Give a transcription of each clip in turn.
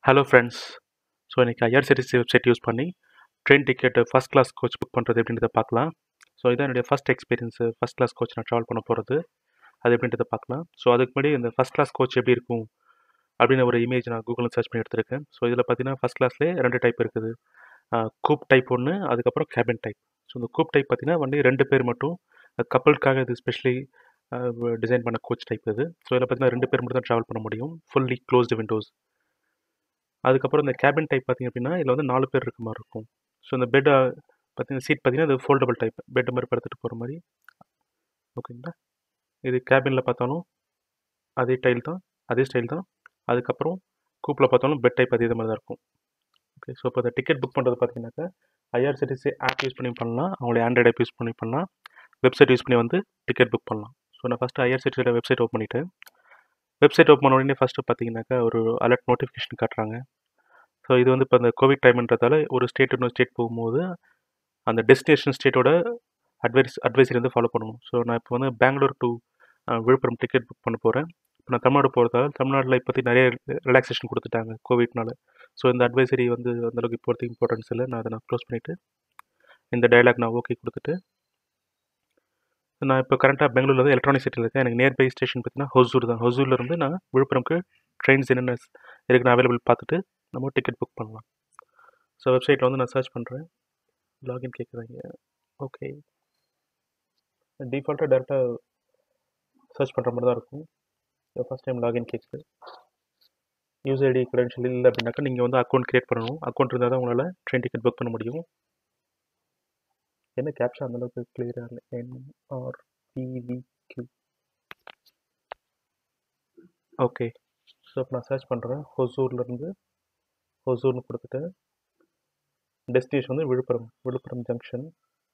hello friends so இன்றைக்கி IRCTC website use பண்ணி train ticket first class coach book பண்ணுறது எப்படின்றத பார்க்கலாம் ஸோ இதான் என்னுடைய first experience first class coach நான் ட்ராவல் பண்ண போகிறது அது எப்படின்றத பார்க்கலாம் ஸோ அதுக்கு முன்னாடி இந்த ஃபஸ்ட் கிளாஸ் கோச் எப்படி இருக்கும் அப்படின்னு ஒரு இமேஜ் நான் கூகுளில் சர்ச் பண்ணி எடுத்திருக்கேன் ஸோ இதில் பார்த்தீங்கன்னா ஃபஸ்ட் கிளாஸ்லேயே ரெண்டு டைப் இருக்குது கூப் டைப் ஒன்று அதுக்கப்புறம் கேபின் டைப் ஸோ இந்த கூப் டைப் பார்த்தீங்கன்னா வண்டி ரெண்டு பேர் மட்டும் கப்பலுக்காக இது ஸ்பெஷலி டிசைன் பண்ண கோச் டைப் இது ஸோ இதில் பார்த்தீங்கன்னா ரெண்டு பேர் மட்டும் தான் ட்ராவல் பண்ண முடியும் ஃபுல்லி க்ளோஸ்டு விண்டோஸ் அதுக்கப்புறம் இந்த கேபின் டைப் பார்த்திங்க அப்படின்னா இதில் வந்து நாலு பேர் இருக்க மாதிரி இருக்கும் ஸோ இந்த பெட்டை பார்த்தீங்கன்னா சீட் பார்த்தீங்கன்னா இது ஃபோல்டபுள் டைப் பெட்டு மாதிரி படுத்துட்டு போகிற மாதிரி ஓகேங்களா இது கேபினில் பார்த்தாலும் அதே டைல் தான் அதே ஸ்டைல் தான் அதுக்கப்புறம் கூப்பில் பார்த்தாலும் பெட் டைப் அதே மாதிரி தான் இருக்கும் ஓகே ஸோ இப்போ இந்த டிக்கெட் புக் பண்ணுறது பார்த்தீங்கன்னாக்கா ஐஆர்சிடிசி ஆப் யூஸ் பண்ணி பண்ணலாம் அவங்களுடைய ஆண்ட்ராய்ட் ஆப் யூஸ் பண்ணி பண்ணலாம் வெப்சைட் யூஸ் பண்ணி வந்து டிக்கெட் புக் பண்ணலாம் ஸோ நான் ஃபஸ்ட்டு ஐஆர்சிடிசியோட வெப்சைட் ஓப்பன் பண்ணிவிட்டு வெப்சைட் ஓப்பன் பண்ண உடனே ஃபஸ்ட்டு பார்த்தீங்கன்னாக்கா ஒரு அலர்ட் நோட்டிஃபிகேஷன் காட்டுறாங்க ஸோ இது வந்து இப்போ இந்த கோவிட் டைம்ன்றதால ஒரு ஸ்டேட் இன்னொரு ஸ்டேட் போகும்போது அந்த டெஸ்டினேஷன் ஸ்டேட்டோட அட்வைஸ் அட்வைசரி வந்து ஃபாலோ பண்ணணும் ஸோ நான் இப்போ வந்து Bangalore to Villupuram ticket book பண்ண போகிறேன் இப்போ நான் தமிழ்நாடு போகிறதால தமிழ்நாட்டில் இப்போத்தி நிறைய ரிலாக்ஸேஷன் கொடுத்துட்டாங்க கோவிட்னால ஸோ இந்த அட்வைசரி வந்து அந்தளவுக்கு இப்போதைக்கு இம்பார்ட்டன்ஸ் இல்லை நான் அதை நான் க்ளோஸ் பண்ணிவிட்டு இந்த டைலாக் நான் ஓகே கொடுத்துட்டு நான் இப்போ கரண்ட்டாக பெங்களூரில் வந்து எலக்ட்ரானிக் சிட்டியில் இருக்கேன் எனக்கு நியர்பை ஸ்டேஷன் பார்த்தீங்கன்னா ஹொசூர் தான் ஹொசூர்லேருந்து நான் விழுப்புரம்க்கு ட்ரெயின்ஸ் என்னென்ன இருக்குன்னு அவைலபிள் பார்த்துட்டு நம்ம டிக்கெட் புக் பண்ணலாம் ஸோ வெப்சைட்டில் வந்து நான் சர்ச் பண்ணுறேன் லாகின் கேட்குறாங்க ஓகே டிஃபால்ட்டாக டேரெக்டாக சர்ச் பண்ணுற மாதிரி தான் இருக்கும் ஃபஸ்ட் டைம் லாகின் கேட்குது யூஸ் ஐடி க்ரெடென்ஷியல் இல்லை அப்படின்னாக்கா நீங்கள் வந்து அக்கௌண்ட் க்ரியேட் பண்ணணும் அக்கௌண்ட் இருந்தால் தான் உங்களால் ட்ரெயின் டிக்கெட் புக் பண்ண முடியும் என்ன கேப்ஷா அந்தளவுக்கு கிளியராக இல்லை என்ஆர்பிவிக்யூ ஓகே ஸோ இப்போ நான் சர்ச் பண்ணுறேன் ஹொசூர்லேருந்து ஹொசூர்னு கொடுத்துட்டு டெஸ்டினேஷன் வந்து Villupuram Villupuram junction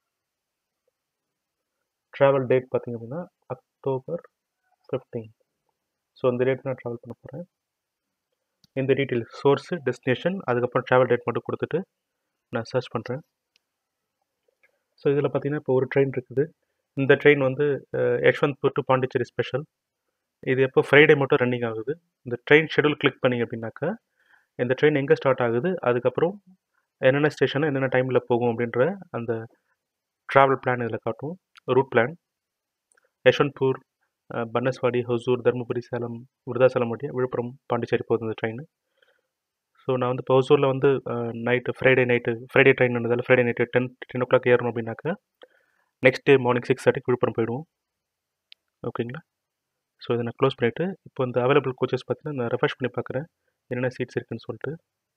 travel date பார்த்திங்க அப்படின்னா அக்டோபர் ஃபிஃப்டீன் ஸோ அந்த டேட் நான் ட்ராவல் பண்ண போகிறேன் இந்த டீட்டெயில் சோர்ஸு டெஸ்டினேஷன் அதுக்கப்புறம் ட்ராவல் டேட் மட்டும் கொடுத்துட்டு நான் சர்ச் பண்ணுறேன் ஸோ இதில் பார்த்தீங்கன்னா இப்போ ஒரு ட்ரெயின் இருக்குது இந்த ட்ரெயின் வந்து யஷ்வந்த்பூர் டு பாண்டிச்சேரி ஸ்பெஷல் இது எப்போ ஃப்ரைடே மட்டும் ரன்னிங் ஆகுது இந்த ட்ரெயின் ஷெடியூல் கிளிக் பண்ணி அப்படின்னாக்கா இந்த ட்ரெயின் எங்கே ஸ்டார்ட் ஆகுது அதுக்கப்புறம் என்னென்ன ஸ்டேஷனில் என்னென்ன டைமில் போகும் அப்படின்ற அந்த ட்ராவல் பிளான் இதில் காட்டும் ரூட் பிளான் யஷ்வந்த்பூர் பன்னஸ்வாடி ஹொசூர் தருமபுரி சேலம் விருதாசலம் வழியாக விழுப்புரம் பாண்டிச்சேரி போகுது இந்த ட்ரெயின் ஸோ நான் வந்து இப்போ ஹொசூரில் வந்து நைட்டு ஃப்ரைடே நைட்டு ஃப்ரைடே ட்ரெயின்ன்றதால Friday night ten ten o'clock ஏறணும் அப்படின்னாக்கா நெக்ஸ்ட் டே மார்னிங் சிக்ஸ் தேர்ட்டிக்கு விழுப்புரம் போயிடுவோம் ஓகேங்களா ஸோ இதை நான் க்ளோஸ் பண்ணிவிட்டு இப்போ இந்த அவைலபிள் கோச்சஸ் பார்த்தீங்கன்னா நான் ரெஃப்ரெஷ் பண்ணி பார்க்குறேன் என்னென்ன சீட்ஸ் இருக்குன்னு சொல்லிட்டு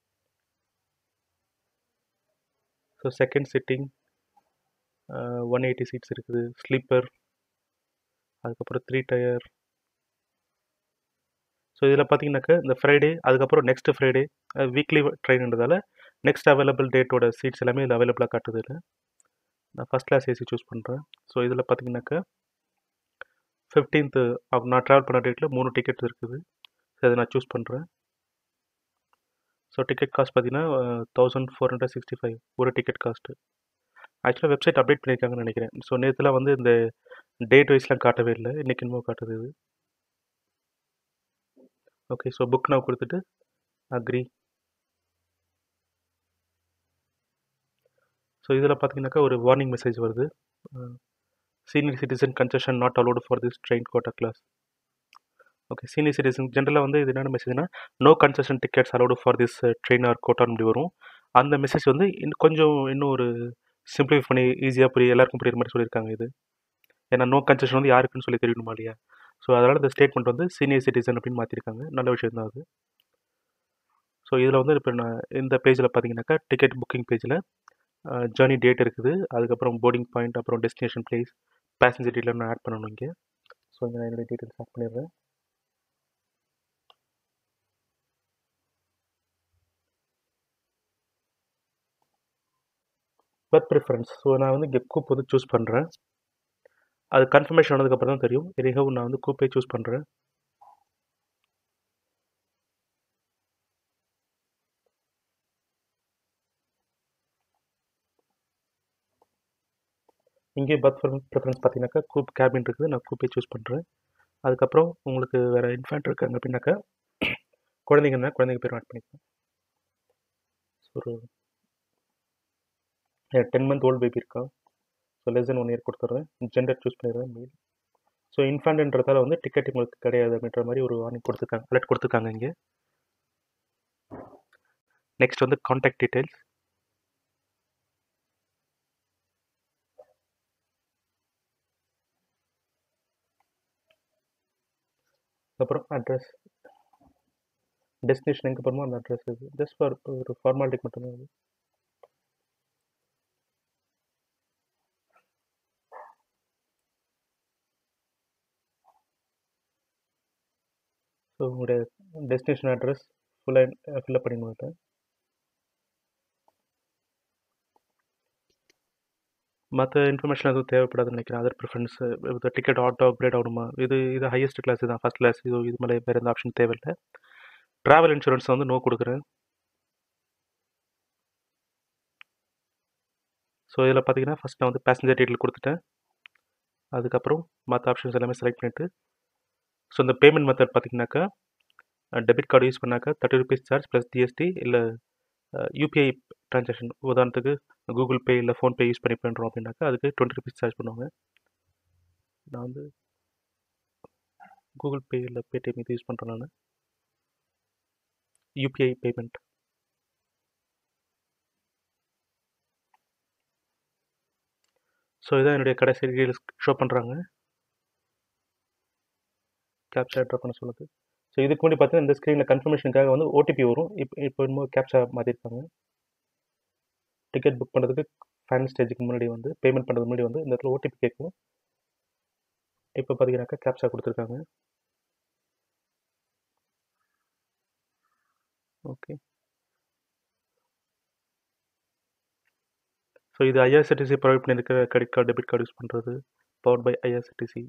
so second sitting one eighty seats இருக்குது ஸ்லீப்பர் அதுக்கப்புறம் த்ரீ டயர் ஸோ இதில் பார்த்தீங்கன்னாக்கா இந்த ஃப்ரைடே அதுக்கப்புறம் நெக்ஸ்ட் ஃப்ரைடே வீக்லி ட்ரெயின்ன்றதால நெக்ஸ்ட் அவைலபிள் டேட்டோட சீட்ஸ் எல்லாமே இதில் அவைலபிளாக காட்டுது இல்லை நான் ஃபஸ்ட் கிளாஸ் ஏசி சூஸ் பண்ணுறேன் ஸோ இதில் பார்த்தீங்கன்னாக்கா ஃபிஃப்டீன்த்து நான் ட்ராவல் பண்ண டேட்டில் மூணு டிக்கெட் இருக்குது ஸோ அதை நான் சூஸ் பண்ணுறேன் ஸோ டிக்கெட் காஸ்ட் பார்த்தீங்கன்னா thousand four hundred sixty five ஒரு டிக்கெட் காஸ்ட்டு ஆக்சுவலாக வெப்சைட் அப்டேட் பண்ணியிருக்காங்கன்னு நினைக்கிறேன் ஸோ நேற்றுலாம் வந்து இந்த டேட் வைஸ்லாம் காட்டவே இல்லை இன்றைக்கி என்னமோ காட்டுது இது ஓகே ஸோ புக் நான் கொடுத்துட்டு அக்ரி ஸோ இதில் பார்த்தீங்கன்னாக்கா ஒரு வார்னிங் மெசேஜ் வருது senior citizen concession not allowed for this train quota class okay senior citizen ஜென்ரலாக வந்து இது என்னென்ன மெசேஜ்னா no concession tickets allowed for this train are கோட்டான்னு அப்படி வரும் அந்த மெசேஜ் வந்து இன்னும் கொஞ்சம் இன்னும் ஒரு சிம்பிளிஃபை பண்ணி ஈஸியாக புரிய எல்லாருக்கும் புரியுற மாதிரி சொல்லியிருக்காங்க இது ஏன்னா நோ கன்செஷன் வந்து யாருக்குன்னு சொல்லி தெரியணுமா இல்லையா ஸோ அதனால் இந்த ஸ்டேட்மெண்ட் வந்து சீனியர் சிட்டிசன் அப்படின்னு மாற்றிருக்காங்க நல்ல விஷயம் தான் அது ஸோ இதில் வந்து இப்போ நான் இந்த பேஜில் பார்த்தீங்கன்னாக்கா டிக்கெட் புக்கிங் பேஜில் ஜேர்னி டேட் இருக்குது அதுக்கப்புறம் போர்டிங் பாயிண்ட் அப்புறம் டெஸ்டினேஷன் பிளேஸ் பேசஞ்சர் டீட்டெயில் நான் ஆட் பண்ணணும் இங்கே ஸோ இங்கே நான் என்னுடைய டீட்டெயில்ஸ் ஆட் பண்ணிடுறேன் பர்த் ப்ரிஃபரன்ஸ் ஸோ நான் வந்து இங்கே கூப் வந்து சூஸ் பண்ணுறேன் அது கன்ஃபர்மேஷன் ஆனதுக்கப்புறம் தான் தெரியும் எனிஹவ் நான் வந்து கூப்பே சூஸ் பண்ணுறேன் இங்கே பர்த் ப்ரிஃபரன்ஸ் பார்த்தீங்கன்னாக்கா கூப் கேபின் இருக்குது நான் கூப்பே சூஸ் பண்ணுறேன் அதுக்கப்புறம் உங்களுக்கு வேறு இன்ஃபேண்ட் இருக்காங்க அப்படின்னாக்கா குழந்தைங்கன்னா குழந்தைங்க பேரும் ஆட் பண்ணிக்கலாம் ஒரு டென் மந்த் ஓல்டு பேபி இருக்கான் so less then one year கொடுத்துட்றேன் ஜெண்டர் சூஸ் பண்ணிடுறேன் மீல் ஸோ இன்ஃபேண்ட்ன்றதால வந்து டிக்கெட் உங்களுக்கு கிடையாது அப்படின்ற மாதிரி ஒரு வார்னிங் கொடுத்துருக்காங்க அலர்ட் கொடுத்துருக்காங்க இங்கே நெக்ஸ்ட் வந்து காண்டாக்ட் டீட்டெயில்ஸ் அப்புறம் அட்ரஸ் டெஸ்டினேஷன் எங்கே போகிறோமோ அந்த அட்ரஸ் இது ஜஸ்ட் ஃபார் ஒரு ஃபார்மாலிட்டிக்கு மட்டும்தான் அது ஸோ உங்களுடைய டெஸ்டினேஷன் அட்ரஸ் ஃபுல்லாக ஃபில்அப் பண்ணி கொடுத்தேன் மற்ற இன்ஃபர்மேஷன் எதுவும் தேவைப்படாதுன்னு நினைக்கிறேன் அதர் ப்ரிஃபரன்ஸ் இது டிக்கெட் ஆட்டோ அப்கிரேட் ஆகணுமா இது இது ஹையஸ்ட் கிளாஸ் தான் ஃபஸ்ட் கிளாஸ் இது இது மேலே வேறு எந்த ஆப்ஷன் தேவையில்லை ட்ராவல் இன்சூரன்ஸ் வந்து நோ கொடுக்குறேன் ஸோ இதில் பார்த்தீங்கன்னா ஃபஸ்ட் நான் வந்து பேசஞ்சர் டீட்டெயில் கொடுத்துட்டேன் அதுக்கப்புறம் மற்ற ஆப்ஷன்ஸ் எல்லாமே செலக்ட் பண்ணிவிட்டு ஸோ இந்த பேமெண்ட் மெத்தட் பார்த்தீங்கன்னாக்கா டெபிட் கார்டு யூஸ் பண்ணாக்கா thirty rupees charge plus GST இல்லை யூபிஐ ட்ரான்சாக்ஷன் உதாரணத்துக்கு கூகுள் பே இல்லை ஃபோன்பே யூஸ் பண்ணி பண்ணுறோம் அப்படின்னாக்கா அதுக்கு டுவெண்ட்டி ருபீஸ் சார்ஜ் பண்ணுவாங்க நான் வந்து கூகுள் பே இல்லை பேடிஎம் இது யூஸ் பண்ணுறேன் நான் யூபிஐ பேமெண்ட் ஸோ இதான் என்னுடைய கடைசி டீட்டெயில்ஸ் ஷோ பண்ணுறாங்க கேப்சா ட்ரா பண்ண சொல்லுது ஸோ இதுக்கு முன்னாடி பார்த்தீங்கன்னா இந்த ஸ்க்ரீனில் கன்ஃபர்மேஷனுக்காக வந்து ஓடிபி வரும் இப்போ இப்போ என்னமோ கேப்சா மாற்றிருக்காங்க டிக்கெட் புக் பண்ணுறதுக்கு ஃபைனல் ஸ்டேஜுக்கு முன்னாடி வந்து பேமெண்ட் பண்ணுறதுக்கு முன்னாடி வந்து இந்த இடத்துல ஓடிபி கேட்கும் இப்போ பார்த்தீங்கன்னாக்கா கேப்சா கொடுத்துருக்காங்க ஓகே ஸோ இது ஐஆர்சிடிசி ப்ரொவைட் பண்ணியிருக்க credit card debit card use பண்ணுறது பவர் பை ஐஆர்சிடிசி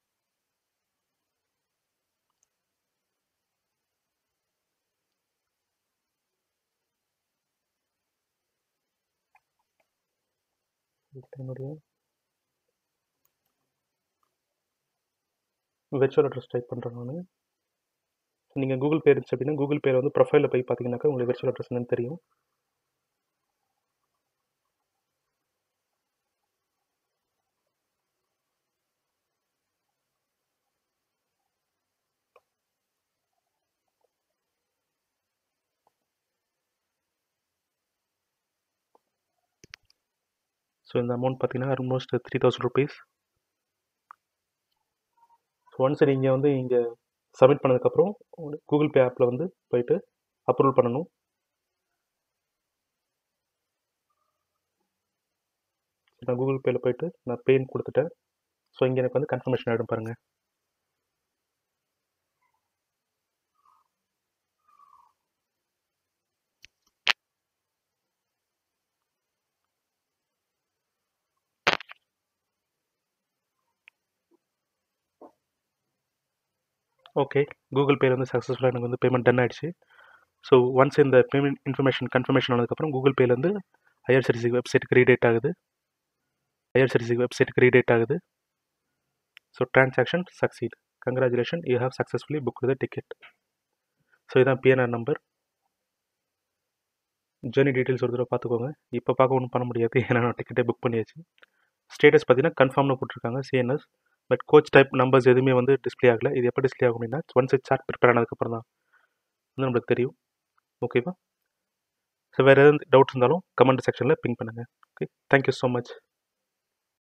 என்னுடைய வெர்ச்சுவல் அட்ரஸ் டைப் பண்ணுறேன் நான் நீங்கள் கூகுள் பே இருந்துச்சு அப்படின்னா கூகுள் பேர் வந்து ப்ரொஃபைலில் போய் பார்த்தீங்கன்னாக்கா உங்களுக்கு வெர்ச்சுவல் அட்ரஸ் என்னன்னு தெரியும் ஸோ இந்த அமௌண்ட் பார்த்தீங்கன்னா almost three thousand rupees so once நீங்கள் வந்து இங்கே சப்மிட் பண்ணதுக்கப்புறம் கூகுள் பே ஆப்பில் வந்து போயிட்டு அப்ரூவல் பண்ணணும் நான் கூகுள் பேயில் போயிட்டு நான் பேன் கொடுத்துட்டேன் ஸோ இங்கே எனக்கு வந்து கன்ஃபர்மேஷன் ஆகிடும் பாருங்கள் ஓகே கூகுள் பேயில் வந்து சக்ஸஸ்ஃபுல்லாக எனக்கு வந்து பேமெண்ட் டன் ஆகிடுச்சு ஸோ ஒன்ஸ் இந்த பேமெண்ட் இன்ஃபர்மேஷன் கன்ஃபர்மேஷன் ஆனதுக்கப்புறம் கூகுள் பேலேருந்து ஐஆர்சிடிசி வெப்சைட்டுக்கு ரீடேட் ஆகுது ஐஆர்சிடிசி வெப்சைட்டுக்கு ரீடேட் ஆகுது so transaction succeed congratulation you have successfully book the ticket so இதான் பிஎன்ஆர் நம்பர் ஜேர்னி டீட்டெயில்ஸ் ஒரு தடவை பார்த்துக்கோங்க இப்போ பார்க்க ஒன்றும் பண்ண முடியாது ஏன்னா நான் டிக்கெட்டே புக் பண்ணியாச்சு ஸ்டேட்டஸ் பார்த்தீங்கன்னா கன்ஃபார்ம்னு போட்டிருக்காங்க CNS but coach type numbers எதுவுமே வந்து டிஸ்பிளே ஆகலை இது எப்போ டிஸ்பிளே ஆகும் அப்படின்னா ஒன்ஸ் சார்ட் ப்ரிப்பேர் ஆனதுக்கப்புறம் தான் வந்து நம்மளுக்கு தெரியும் ஓகேவா ஸோ வேறு எதாவது டவுட்ஸ் இருந்தாலும் கமெண்ட் செக்ஷனில் பிங் பண்ணுங்கள் ஓகே தேங்க்யூ ஸோ மச்